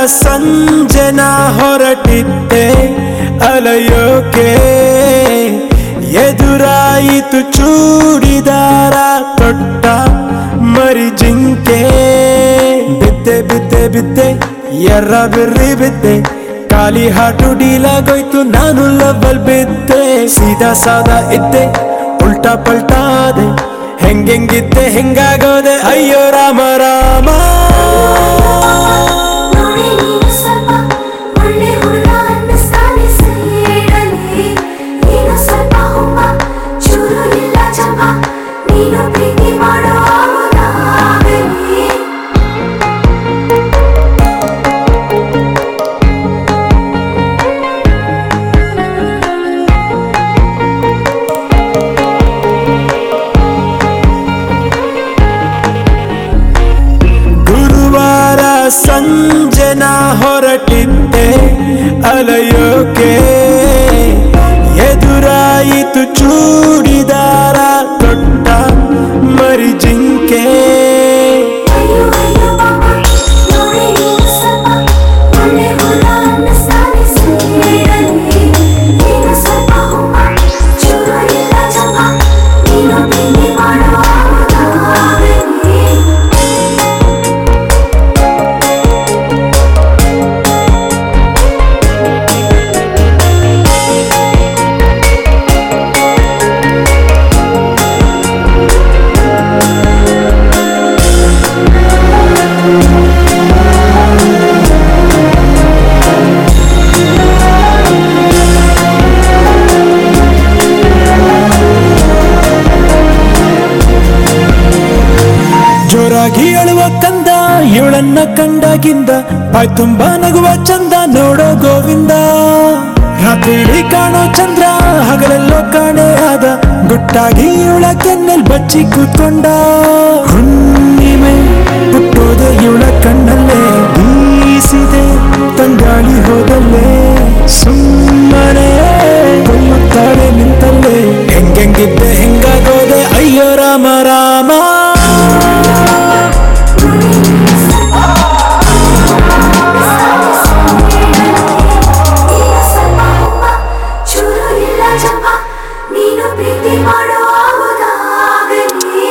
ಸಂಜೆನ ಹೊರಟಿದ್ದೆ ಅಲಯೋಕೆ ಎದುರಾಯಿತು ಚೂಡಿದಾರ ತೊಟ್ಟ ಮರಿ ಜಿಂಕೆ ಬಿದ್ದೆ ಬಿದ್ದೆ ಬಿದ್ದೆ ಎರ್ರ ಬಿರ್ರಿ ಬಿದ್ದೆ ಖಾಲಿ ಹಾಟು ಡೀಲಾಗೋಯ್ತು ನಾನು ಲಬ್ಬಲ್ ಬಿದ್ದೆ ಸೀದಾ ಸಾದಾ ಇದ್ದೆ ಉಲ್ಟಾ ಪಲ್ಟಾದೆ ಹೆಂಗೆಂಗಿದ್ದೆ ಹೆಂಗಾಗೋದೆ ಅಯ್ಯೋ ರಾಮ ರಾಮ ನೋಡಿ ನೀನು ಸ್ವಲ್ಪ ಒಳ್ಳೆ ಹುಡುಗ ಅನ್ನಿಸ್ತಾನೆ ಸೈಡಲ್ಲಿ ನೀನು ಸ್ವಲ್ಪ ಹುಬ್ಬ ಚೂರು ಇಲ್ಲ ಜಂಬ ನೀನು ಪ್ರೀತಿ ಮಾಡೋ ಆಗುದಾಗಲಿ ಗುರುವಾರ ಸಂಜೆನ ಹೊರಟಿದ್ದೆ ಅಲಯೋಕೆ ಎದುರಾಯಿತು ಚೂಡಿದಾರ ತೊಟ್ಟ ಮರಿ ಜಿಂಕೆ ಅಯ್ಯೋ ಅಯ್ಯೋ ಬಾಬಾ ನೋಡಿ ನೀನು ಸ್ವಲ್ಪ ಒಳ್ಳೆ ಹುಡುಗ ಅನ್ನಿಸ್ತಾನೆ ಸೈಡಲ್ಲಿ ನೀನು ಸ್ವಲ್ಪ ಹುಬ್ಬ ಚೂರು ಇಲ್ಲ ಜಂಬ ನೀನು ಪ್ರೀತಿ ಮಾಡೋ ಆಗುದಾಗಲಿ ಜೋರಾಗಿ ಅಳುವ ಕಂದ ಇವಳನ್ನ ಕಂಡಾಗಿಂದ ಬಾಯ್ ತುಂಬಾ ನಗುವ ಚಂದ ನೋಡೋ ಗೋವಿಂದ ರಾತ್ರಿ ಕಾಣೋ ಚಂದ್ರ ಹಗಲೆಲ್ಲೋ ಕಾಣೆ ಆದ ಗುಟ್ಟಾಗಿ ಇವಳ ಕೆನ್ನೆಲ್ ಬಚ್ಚಿ ಕೂತ್ಕೊಂಡ ಹುಣ್ಣಿಮೆ ಹುಟ್ಟೋದೆ ಇವಳ ಕಣ್ಣಲ್ಲೇ ಬೀಸಿದೆ ತಂಗಾಳಿ ಹೋದಲ್ಲೇ ಸುಮ್ಮನೆ ಕೊಲ್ಲುತ್ತಾಳೆ ನಿಂತಲ್ಲೇ ಹೆಂಗೆಂಗಿದ್ದೆ ಹೆಂಗಾಗೋದೆ ಅಯ್ಯೋ ರಾಮ ರಾಮ ನೀನು ಸ್ವಲ್ಪ ಹುಬ್ಬ ಚೂರು ಇಲ್ಲ ಜಂಬ ನೀನು ಪ್ರೀತಿ ಮಾಡೋ ಆಗುದಾಗಲಿ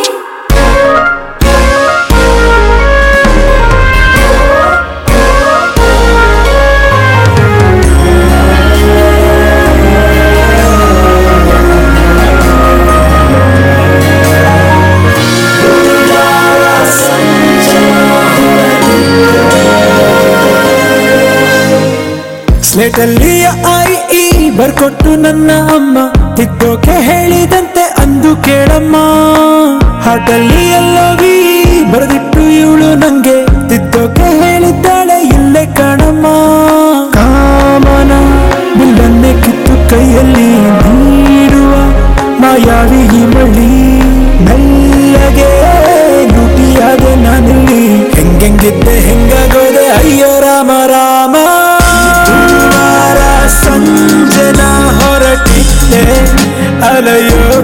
ಸ್ಲೇಟಲ್ಲಿ ಐ ಈ ಬರ್ಕೊಟ್ಟು ನನ್ನ ಅಮ್ಮ ತಿದ್ದೋಕೆ ಹೇಳಿದಂತೆ ಅಂದು ಕೇಳಮ್ಮ ಹಾಟಲ್ಲಿ ಎಲ್ಲವಿ ಬರೆದಿಟ್ಟು ಇವಳು ನಂಗೆ ತಿದ್ದೋಕೆ ಹೇಳಿದ್ದಾಳೆ ಇಲ್ಲೇ ಕಾಣಮ್ಮ ಕಾಮನ ಬಿಲ್ಲನ್ನೇ ಕಿತ್ತು ಕೈಯಲ್ಲಿ ನೀಡುವ ಮಾಯಾವಿ ಈ ಮಳಿ ಮೆಲ್ಲಗೆ ಲೂಟಿಯಾದೆ ನಾನಿಲ್ಲಿ ಹೆಂಗೆಂಗಿದ್ದೆ ಹೆಂಗಾಗೋದೆ ಅಯ್ಯೋ ರಾಮ ರಾಮ ಗುರುವಾರ ಸಂಜೆನ ಹೊರಟಿದ್ದೆ ಅಲಯೋ